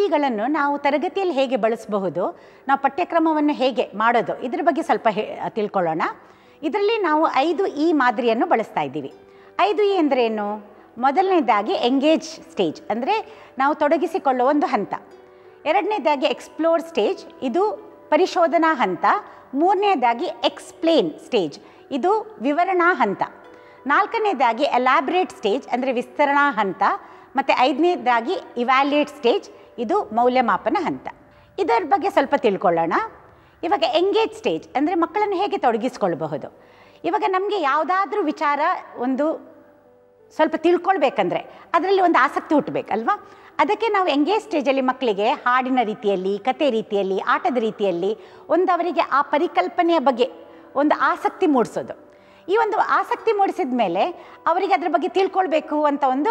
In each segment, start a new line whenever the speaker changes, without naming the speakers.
ಇಗಳನ್ನು ನಾವು ತರಗತಿಯಲ್ಲಿ ಹೇಗೆ ಬಳಸಬಹುದು ನಾವು ಪಠ್ಯಕ್ರಮವನ್ನು ಹೇಗೆ ಮಾಡೋದು ಇದ್ರ ಬಗ್ಗೆ ಸ್ವಲ್ಪ ಹೇ ತಿಳ್ಕೊಳ್ಳೋಣ ಇದರಲ್ಲಿ ನಾವು ಐದು ಇ ಮಾದರಿಯನ್ನು ಬಳಸ್ತಾ ಇದ್ದೀವಿ ಐದು ಇ ಅಂದರೆ ಏನು ಮೊದಲನೇದಾಗಿ ಎಂಗೇಜ್ ಸ್ಟೇಜ್ ಅಂದರೆ ನಾವು ತೊಡಗಿಸಿಕೊಳ್ಳುವ ಒಂದು ಹಂತ ಎರಡನೇದಾಗಿ ಎಕ್ಸ್ಪ್ಲೋರ್ ಸ್ಟೇಜ್ ಇದು ಪರಿಶೋಧನಾ ಹಂತ ಮೂರನೇದಾಗಿ ಎಕ್ಸ್ಪ್ಲೇನ್ ಸ್ಟೇಜ್ ಇದು ವಿವರಣಾ ಹಂತ ನಾಲ್ಕನೇದಾಗಿ ಎಲಾಬ್ರೇಟ್ ಸ್ಟೇಜ್ ಅಂದರೆ ವಿಸ್ತರಣಾ ಹಂತ ಮತ್ತು ಐದನೇದಾಗಿ ಇವ್ಯಾಲ್ಯೂಯೇಟ್ ಸ್ಟೇಜ್ ಇದು ಮೌಲ್ಯಮಾಪನ ಹಂತ ಇದರ ಬಗ್ಗೆ ಸ್ವಲ್ಪ ತಿಳ್ಕೊಳ್ಳೋಣ ಇವಾಗ ಎಂಗೇಜ್ ಸ್ಟೇಜ್ ಅಂದರೆ ಮಕ್ಕಳನ್ನು ಹೇಗೆ ತೊಡಗಿಸ್ಕೊಳ್ಬಹುದು ಇವಾಗ ನಮಗೆ ಯಾವುದಾದ್ರೂ ವಿಚಾರ ಒಂದು ಸ್ವಲ್ಪ ತಿಳ್ಕೊಳ್ಬೇಕಂದ್ರೆ ಅದರಲ್ಲಿ ಒಂದು ಆಸಕ್ತಿ ಹುಟ್ಟಬೇಕಲ್ವಾ ಅದಕ್ಕೆ ನಾವು ಎಂಗೇಜ್ ಸ್ಟೇಜಲ್ಲಿ ಮಕ್ಕಳಿಗೆ ಹಾಡಿನ ರೀತಿಯಲ್ಲಿ ಕತೆ ರೀತಿಯಲ್ಲಿ ಆಟದ ರೀತಿಯಲ್ಲಿ ಒಂದು ಅವರಿಗೆ ಆ ಪರಿಕಲ್ಪನೆಯ ಬಗ್ಗೆ ಒಂದು ಆಸಕ್ತಿ ಮೂಡಿಸೋದು ಈ ಒಂದು ಆಸಕ್ತಿ ಮೂಡಿಸಿದ ಮೇಲೆ ಅವರಿಗೆ ಅದ್ರ ಬಗ್ಗೆ ತಿಳ್ಕೊಳ್ಬೇಕು ಅಂತ ಒಂದು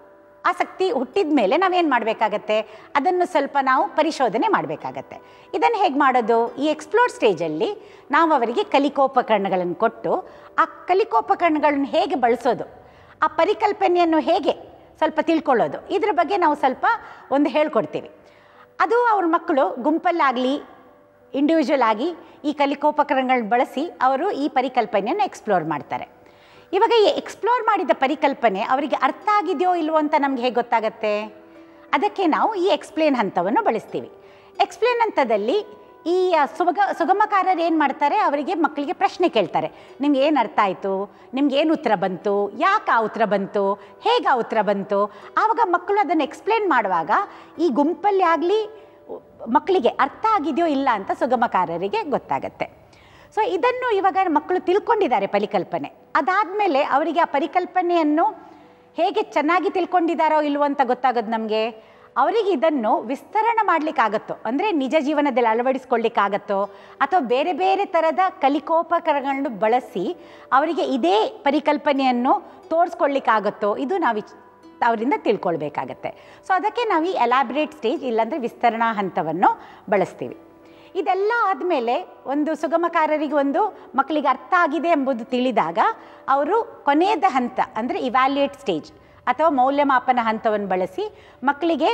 ಆಸಕ್ತಿ ಹುಟ್ಟಿದ ಮೇಲೆ ನಾವೇನು ಮಾಡಬೇಕಾಗತ್ತೆ ಅದನ್ನು ಸ್ವಲ್ಪ ನಾವು ಪರಿಶೋಧನೆ ಮಾಡಬೇಕಾಗತ್ತೆ ಇದನ್ನು ಹೇಗೆ ಮಾಡೋದು ಈ ಎಕ್ಸ್ಪ್ಲೋರ್ ಸ್ಟೇಜಲ್ಲಿ ನಾವು ಅವರಿಗೆ ಕಲಿಕೋಪಕರಣಗಳನ್ನು ಕೊಟ್ಟು ಆ ಕಲಿಕೋಪಕರಣಗಳನ್ನು ಹೇಗೆ ಬಳಸೋದು ಆ ಪರಿಕಲ್ಪನೆಯನ್ನು ಹೇಗೆ ಸ್ವಲ್ಪ ತಿಳ್ಕೊಳ್ಳೋದು ಇದ್ರ ಬಗ್ಗೆ ನಾವು ಸ್ವಲ್ಪ ಒಂದು ಹೇಳ್ಕೊಡ್ತೀವಿ ಅದು ಅವ್ರ ಮಕ್ಕಳು ಗುಂಪಲ್ಲಾಗಲಿ ಇಂಡಿವಿಜುವಲ್ ಆಗಿ ಈ ಕಲಿಕೋಪಕರಣಗಳನ್ನ ಬಳಸಿ ಅವರು ಈ ಪರಿಕಲ್ಪನೆಯನ್ನು ಎಕ್ಸ್ಪ್ಲೋರ್ ಮಾಡ್ತಾರೆ ಇವಾಗ ಈ ಎಕ್ಸ್ಪ್ಲೋರ್ ಮಾಡಿದ ಪರಿಕಲ್ಪನೆ ಅವರಿಗೆ ಅರ್ಥ ಆಗಿದೆಯೋ ಇಲ್ವೋ ಅಂತ ನಮ್ಗೆ ಹೇಗೆ ಗೊತ್ತಾಗತ್ತೆ ಅದಕ್ಕೆ ನಾವು ಈ ಎಕ್ಸ್ಪ್ಲೇನ್ ಹಂತವನ್ನು ಬಳಸ್ತೀವಿ ಎಕ್ಸ್ಪ್ಲೇನ್ ಹಂತದಲ್ಲಿ ಈ ಸುಗ ಸುಗಮಕಾರರು ಏನು ಮಾಡ್ತಾರೆ ಅವರಿಗೆ ಮಕ್ಕಳಿಗೆ ಪ್ರಶ್ನೆ ಕೇಳ್ತಾರೆ ನಿಮ್ಗೆ ಏನು ಅರ್ಥ ಆಯಿತು ನಿಮ್ಗೆ ಏನು ಉತ್ತರ ಬಂತು ಯಾಕೆ ಆ ಉತ್ತರ ಬಂತು ಹೇಗೆ ಆ ಉತ್ತರ ಬಂತು ಆವಾಗ ಮಕ್ಕಳು ಅದನ್ನು ಎಕ್ಸ್ಪ್ಲೇನ್ ಮಾಡುವಾಗ ಈ ಗುಂಪಲ್ಲಿ ಆಗಲಿ ಮಕ್ಕಳಿಗೆ ಅರ್ಥ ಆಗಿದೆಯೋ ಇಲ್ಲ ಅಂತ ಸುಗಮಕಾರರಿಗೆ ಗೊತ್ತಾಗತ್ತೆ ಸೊ ಇದನ್ನು ಇವಾಗ ಮಕ್ಕಳು ತಿಳ್ಕೊಂಡಿದ್ದಾರೆ ಪರಿಕಲ್ಪನೆ ಅದಾದಮೇಲೆ ಅವರಿಗೆ ಆ ಪರಿಕಲ್ಪನೆಯನ್ನು ಹೇಗೆ ಚೆನ್ನಾಗಿ ತಿಳ್ಕೊಂಡಿದ್ದಾರೋ ಇಲ್ವೋ ಅಂತ ಗೊತ್ತಾಗೋದು ನಮಗೆ ಅವರಿಗೆ ಇದನ್ನು ವಿಸ್ತರಣೆ ಮಾಡಲಿಕ್ಕಾಗತ್ತೋ ಅಂದರೆ ನಿಜ ಜೀವನದಲ್ಲಿ ಅಳವಡಿಸ್ಕೊಳ್ಳಿಕ್ಕಾಗತ್ತೋ ಅಥವಾ ಬೇರೆ ಬೇರೆ ಥರದ ಕಲಿಕೋಪಕರಣಗಳನ್ನು ಬಳಸಿ ಅವರಿಗೆ ಇದೇ ಪರಿಕಲ್ಪನೆಯನ್ನು ತೋರಿಸ್ಕೊಳ್ಳಿಕ್ಕಾಗತ್ತೋ ಇದು ನಾವು ವಿಚ್- ಅವರಿಂದ ತಿಳ್ಕೊಳ್ಬೇಕಾಗತ್ತೆ ಸೊ ಅದಕ್ಕೆ ನಾವು ಈ ಎಲಾಬ್ರೇಟ್ ಸ್ಟೇಜ್ ಇಲ್ಲಾಂದರೆ ವಿಸ್ತರಣಾ ಹಂತವನ್ನು ಬಳಸ್ತೀವಿ ಇದೆಲ್ಲ ಆದಮೇಲೆ ಒಂದು ಸುಗಮಕಾರರಿಗೆ ಒಂದು ಮಕ್ಕಳಿಗೆ ಅರ್ಥ ಆಗಿದೆ ಎಂಬುದು ತಿಳಿದಾಗ ಅವರು ಕೊನೆಯದ ಹಂತ ಅಂದರೆ ಇವ್ಯಾಲ್ಯೂಯೇಟ್ ಸ್ಟೇಜ್ ಅಥವಾ ಮೌಲ್ಯಮಾಪನ ಹಂತವನ್ನು ಬಳಸಿ ಮಕ್ಕಳಿಗೆ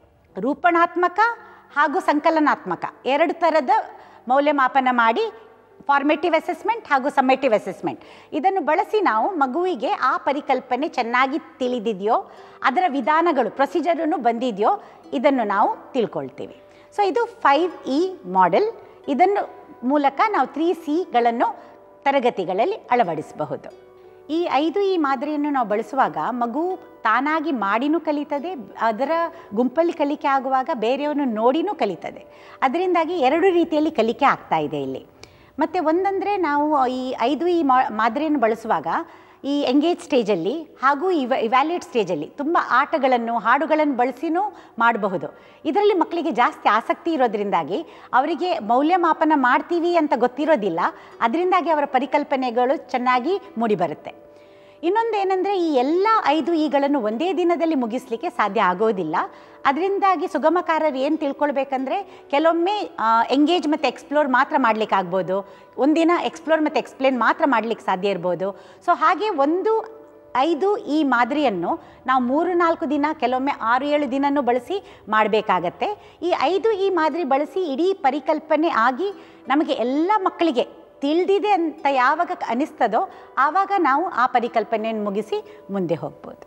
ರೂಪಣಾತ್ಮಕ ಹಾಗೂ ಸಂಕಲನಾತ್ಮಕ ಎರಡು ಥರದ ಮೌಲ್ಯಮಾಪನ ಮಾಡಿ ಫಾರ್ಮೇಟಿವ್ ಅಸೆಸ್ಮೆಂಟ್ ಹಾಗೂ ಸಮ್ಮೇಟಿವ್ ಅಸೆಸ್ಮೆಂಟ್ ಇದನ್ನು ಬಳಸಿ ನಾವು ಮಗುವಿಗೆ ಆ ಪರಿಕಲ್ಪನೆ ಚೆನ್ನಾಗಿ ತಿಳಿದಿದೆಯೋ ಅದರ ವಿಧಾನಗಳು ಪ್ರೊಸೀಜರನ್ನು ಬಂದಿದೆಯೋ ಇದನ್ನು ನಾವು ತಿಳ್ಕೊಳ್ತೀವಿ ಸೊ ಇದು ಫೈವ್ ಇ ಮಾಡೆಲ್ ಇದನ್ನು ಮೂಲಕ ನಾವು ತ್ರೀ ಸಿಗಳನ್ನು ತರಗತಿಗಳಲ್ಲಿ ಅಳವಡಿಸಬಹುದು ಈ ಐದು ಈ ಮಾದರಿಯನ್ನು ನಾವು ಬಳಸುವಾಗ ಮಗು ತಾನಾಗಿ ಮಾಡಿನೂ ಕಲಿತದೆ ಅದರ ಗುಂಪಲ್ಲಿ ಕಲಿಕೆ ಆಗುವಾಗ ಬೇರೆಯವನು ನೋಡಿನೂ ಕಲಿತದೆ ಅದರಿಂದಾಗಿ ಎರಡು ರೀತಿಯಲ್ಲಿ ಕಲಿಕೆ ಆಗ್ತಾ ಇದೆ ಇಲ್ಲಿ ಮತ್ತು ಒಂದಂದರೆ ನಾವು ಈ ಐದು ಈ ಮಾ ಮಾದರಿಯನ್ನು ಬಳಸುವಾಗ ಈ ಎಂಗೇಜ್ ಸ್ಟೇಜಲ್ಲಿ ಹಾಗೂ ಇವ ಇವ್ಯಾಲ್ಯೂಯೇಟ್ ಸ್ಟೇಜಲ್ಲಿ ತುಂಬ ಆಟಗಳನ್ನು ಹಾಡುಗಳನ್ನು ಬಳಸಿನೂ ಮಾಡಬಹುದು ಇದರಲ್ಲಿ ಮಕ್ಕಳಿಗೆ ಜಾಸ್ತಿ ಆಸಕ್ತಿ ಇರೋದ್ರಿಂದಾಗಿ ಅವರಿಗೆ ಮೌಲ್ಯಮಾಪನ ಮಾಡ್ತೀವಿ ಅಂತ ಗೊತ್ತಿರೋದಿಲ್ಲ ಅದರಿಂದಾಗಿ ಅವರ ಪರಿಕಲ್ಪನೆಗಳು ಚೆನ್ನಾಗಿ ಮೂಡಿಬರುತ್ತೆ ಇನ್ನೊಂದು ಏನಂದರೆ ಈ ಎಲ್ಲ ಐದು ಈಗಳನ್ನು ಒಂದೇ ದಿನದಲ್ಲಿ ಮುಗಿಸ್ಲಿಕ್ಕೆ ಸಾಧ್ಯ ಆಗೋದಿಲ್ಲ ಅದರಿಂದಾಗಿ ಸುಗಮಕಾರರು ಏನು ತಿಳ್ಕೊಳ್ಬೇಕಂದ್ರೆ ಕೆಲವೊಮ್ಮೆ ಎಂಗೇಜ್ ಮತ್ತು ಎಕ್ಸ್ಪ್ಲೋರ್ ಮಾತ್ರ ಮಾಡ್ಲಿಕ್ಕೆ ಆಗ್ಬೋದು ಒಂದಿನ ಎಕ್ಸ್ಪ್ಲೋರ್ ಮತ್ತು ಎಕ್ಸ್ಪ್ಲೇನ್ ಮಾತ್ರ ಮಾಡ್ಲಿಕ್ಕೆ ಸಾಧ್ಯ ಇರ್ಬೋದು ಸೊ ಹಾಗೆ ಒಂದು ಐದು ಈ ಮಾದರಿಯನ್ನು ನಾವು ಮೂರು ನಾಲ್ಕು ದಿನ ಕೆಲವೊಮ್ಮೆ ಆರು ಏಳು ದಿನನೂ ಬಳಸಿ ಮಾಡಬೇಕಾಗತ್ತೆ ಈ ಐದು ಈ ಮಾದರಿ ಬಳಸಿ ಇಡೀ ಪರಿಕಲ್ಪನೆ ಆಗಿ ನಮಗೆ ಎಲ್ಲ ಮಕ್ಕಳಿಗೆ ತಿಳಿದಿದೆ ಅಂತ ಯಾವಾಗ ಅನಿಸ್ತದೋ ಆವಾಗ ನಾವು ಆ ಪರಿಕಲ್ಪನೆಯನ್ನು ಮುಗಿಸಿ ಮುಂದೆ ಹೋಗ್ಬೋದು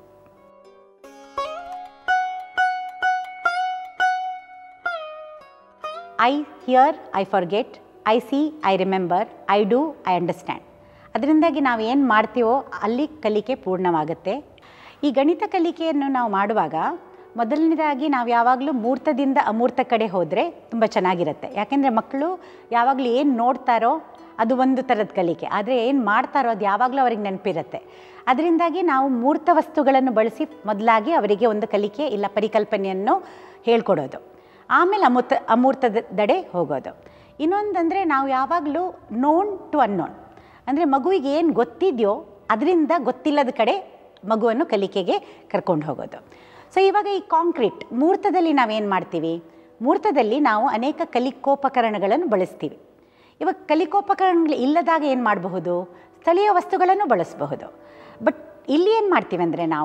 I hear I forget I see I remember I do I understand ಅದರಿಂದಾಗಿ ನಾವು ಏನು ಮಾಡ್ತೀವೋ ಅಲ್ಲಿ ಕಲಿಕೆ ಪೂರ್ಣವಾಗುತ್ತೆ ಈ ಗಣಿತ ಕಲಿಕೆಯನ್ನು ನಾವು ಮಾಡುವಾಗ ಮೊದಲನೇದಾಗಿ ನಾವು ಯಾವಾಗಲೂ ಮೂರ್ತದಿಂದ ಅಮೂರ್ತ ಕಡೆ ಹೋದರೆ ತುಂಬ ಚೆನ್ನಾಗಿರುತ್ತೆ ಯಾಕೆಂದರೆ ಮಕ್ಕಳು ಯಾವಾಗಲೂ ಏನು ನೋಡ್ತಾರೋ ಅದು ಒಂದು ಥರದ ಕಲಿಕೆ ಆದರೆ ಏನು ಮಾಡ್ತಾರೋ ಅದು ಯಾವಾಗಲೂ ಅವ್ರಿಗೆ ನೆನಪಿರುತ್ತೆ ಅದರಿಂದಾಗಿ ನಾವು ಮೂರ್ತ ವಸ್ತುಗಳನ್ನು ಬಳಸಿ ಮೊದಲಾಗಿ ಅವರಿಗೆ ಒಂದು ಕಲಿಕೆ ಇಲ್ಲ ಪರಿಕಲ್ಪನೆಯನ್ನು ಹೇಳ್ಕೊಡೋದು ಆಮೇಲೆ ಅಮೂರ್ತ ಅಮೂರ್ತದ ದಡೆ ಹೋಗೋದು ಇನ್ನೊಂದಂದರೆ ನಾವು ಯಾವಾಗಲೂ ನೋನ್ ಟು ಅನ್ನೋನ್ ಅಂದರೆ ಮಗುವಿಗೆ ಏನು ಗೊತ್ತಿದೆಯೋ ಅದರಿಂದ ಗೊತ್ತಿಲ್ಲದ ಕಡೆ ಮಗುವನ್ನು ಕಲಿಕೆಗೆ ಕರ್ಕೊಂಡು ಹೋಗೋದು ಸೊ ಇವಾಗ ಈ ಕಾಂಕ್ರೀಟ್ ಮೂರ್ತದಲ್ಲಿ ನಾವೇನು ಮಾಡ್ತೀವಿ ಮೂರ್ತದಲ್ಲಿ ನಾವು ಅನೇಕ ಕಲಿಕೋಪಕರಣಗಳನ್ನು ಬಳಸ್ತೀವಿ ಇವಾಗ ಕಲಿಕೋಪಕರಣಗಳು ಇಲ್ಲದಾಗ ಏನು ಮಾಡಬಹುದು ಸ್ಥಳೀಯ ವಸ್ತುಗಳನ್ನು ಬಳಸಬಹುದು ಬಟ್ ಇಲ್ಲಿ ಏನು ಮಾಡ್ತೀವಿ ಅಂದರೆ ನಾವು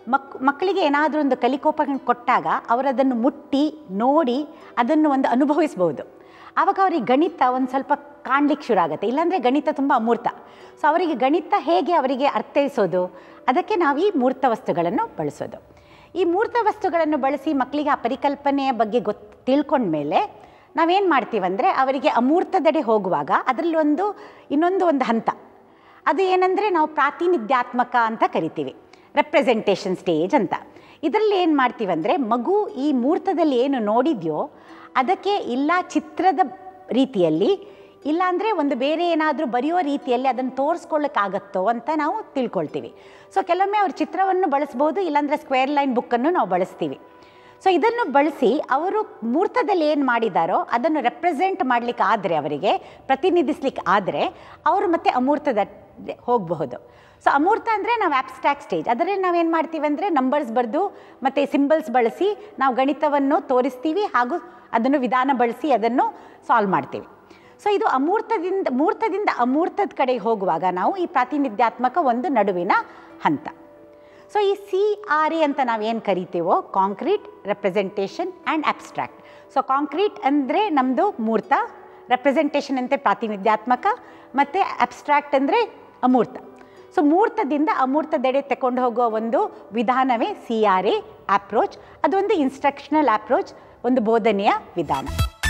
ಮಕ್ ಮಕ್ಕಳಿಗೆ ಏನಾದರೂ ಒಂದು ಕಲಿಕೋಪ ಕೊಟ್ಟಾಗ ಅವರದನ್ನು ಮುಟ್ಟಿ ನೋಡಿ ಅದನ್ನು ಒಂದು ಅನುಭವಿಸ್ಬೋದು ಆವಾಗ ಅವರಿಗೆ ಗಣಿತ ಒಂದು ಸ್ವಲ್ಪ ಕಾಣ್ಲಿಕ್ಕೆ ಶುರು ಆಗುತ್ತೆ ಇಲ್ಲಾಂದರೆ ಗಣಿತ ತುಂಬ ಅಮೂರ್ತ ಸೊ ಅವರಿಗೆ ಗಣಿತ ಹೇಗೆ ಅವರಿಗೆ ಅರ್ಥೈಸೋದು ಅದಕ್ಕೆ ನಾವು ಈ ಮೂರ್ತ ವಸ್ತುಗಳನ್ನು ಬಳಸೋದು ಈ ಮೂರ್ತ ವಸ್ತುಗಳನ್ನು ಬಳಸಿ ಮಕ್ಕಳಿಗೆ ಆ ಪರಿಕಲ್ಪನೆಯ ಬಗ್ಗೆ ಗೊತ್ತು ತಿಳ್ಕೊಂಡ್ಮೇಲೆ ನಾವೇನು ಮಾಡ್ತೀವಂದರೆ ಅವರಿಗೆ ಅಮೂರ್ತದೆಡೆ ಹೋಗುವಾಗ ಅದರಲ್ಲಿ ಒಂದು ಇನ್ನೊಂದು ಒಂದು ಹಂತ ಅದು ಏನಂದರೆ ನಾವು ಪ್ರಾತಿನಿಧ್ಯಾತ್ಮಕ ಅಂತ ಕರಿತೀವಿ ರೆಪ್ರೆಸೆಂಟೇಷನ್ ಸ್ಟೇಜ್ ಅಂತ ಇದರಲ್ಲಿ ಏನು ಮಾಡ್ತೀವಂದರೆ ಮಗು ಈ ಮೂರ್ತದಲ್ಲಿ ಏನು ನೋಡಿದ್ಯೋ ಅದಕ್ಕೆ ಇಲ್ಲ ಚಿತ್ರದ ರೀತಿಯಲ್ಲಿ ಇಲ್ಲಾಂದರೆ ಒಂದು ಬೇರೆ ಏನಾದರೂ ಬರೆಯೋ ರೀತಿಯಲ್ಲಿ ಅದನ್ನು ತೋರಿಸ್ಕೊಳ್ಳೋಕ್ಕಾಗತ್ತೋ ಅಂತ ನಾವು ತಿಳ್ಕೊಳ್ತೀವಿ ಸೊ ಕೆಲವೊಮ್ಮೆ ಅವ್ರ ಚಿತ್ರವನ್ನು ಬಳಸ್ಬೋದು ಇಲ್ಲಾಂದರೆ ಸ್ಕ್ವೇರ್ ಲೈನ್ ಬುಕ್ಕನ್ನು ನಾವು ಬಳಸ್ತೀವಿ ಸೊ ಇದನ್ನು ಬಳಸಿ ಅವರು ಮೂರ್ತದಲ್ಲಿ ಏನು ಮಾಡಿದಾರೋ ಅದನ್ನು ರೆಪ್ರೆಸೆಂಟ್ ಮಾಡಲಿಕ್ಕೆ ಆದರೆ ಅವರಿಗೆ ಪ್ರತಿನಿಧಿಸ್ಲಿಕ್ಕೆ ಆದರೆ ಅವರು ಮತ್ತೆ ಅಮೂರ್ತದ ಹೋಗಬಹುದು ಸೊ ಅಮೂರ್ತ ಅಂದರೆ ನಾವು ಆಬ್ಸ್ಟ್ರಾಕ್ಟ್ ಸ್ಟೇಜ್ ಅದರಲ್ಲಿ ನಾವೇನು ಮಾಡ್ತೀವಿ ಅಂದರೆ ನಂಬರ್ಸ್ ಬರೆದು ಮತ್ತು ಸಿಂಬಲ್ಸ್ ಬಳಸಿ ನಾವು ಗಣಿತವನ್ನು ತೋರಿಸ್ತೀವಿ ಹಾಗೂ ಅದನ್ನು ವಿಧಾನ ಬಳಸಿ ಅದನ್ನು ಸಾಲ್ವ್ ಮಾಡ್ತೀವಿ ಸೊ ಇದು ಅಮೂರ್ತದಿಂದ ಮೂರ್ತದಿಂದ ಅಮೂರ್ತದ ಕಡೆಗೆ ಹೋಗುವಾಗ ನಾವು ಈ ಪ್ರಾತಿನಿಧ್ಯಾತ್ಮಕ ಒಂದು ನಡುವಿನ ಹಂತ ಸೊ ಈ ಸಿ ಆರ್ ಎ ಅಂತ ನಾವೇನು ಕರಿತೀವೋ concrete representation and abstract so concrete ಅಂದರೆ ನಮ್ಮದು ಮೂರ್ತ ರೆಪ್ರೆಸೆಂಟೇಷನ್ ಅಂತೆ ಪ್ರಾತಿನಿಧ್ಯಾತ್ಮಕ ಮತ್ತು ಅಬ್ಸ್ಟ್ರಾಕ್ಟ್ ಅಂದರೆ ಅಮೂರ್ತ ಸೊ ಮೂರ್ತದಿಂದ ಅಮೂರ್ತದೆಡೆ ತಗೊಂಡು ಹೋಗೋ ಒಂದು ವಿಧಾನವೇ ಸಿ ಆರ್ ಎ ಅಪ್ರೋಚ್ ಅದೊಂದು ಇನ್ಸ್ಟ್ರಕ್ಷನಲ್ ಅಪ್ರೋಚ್ ಒಂದು ಬೋಧನೆಯ ವಿಧಾನ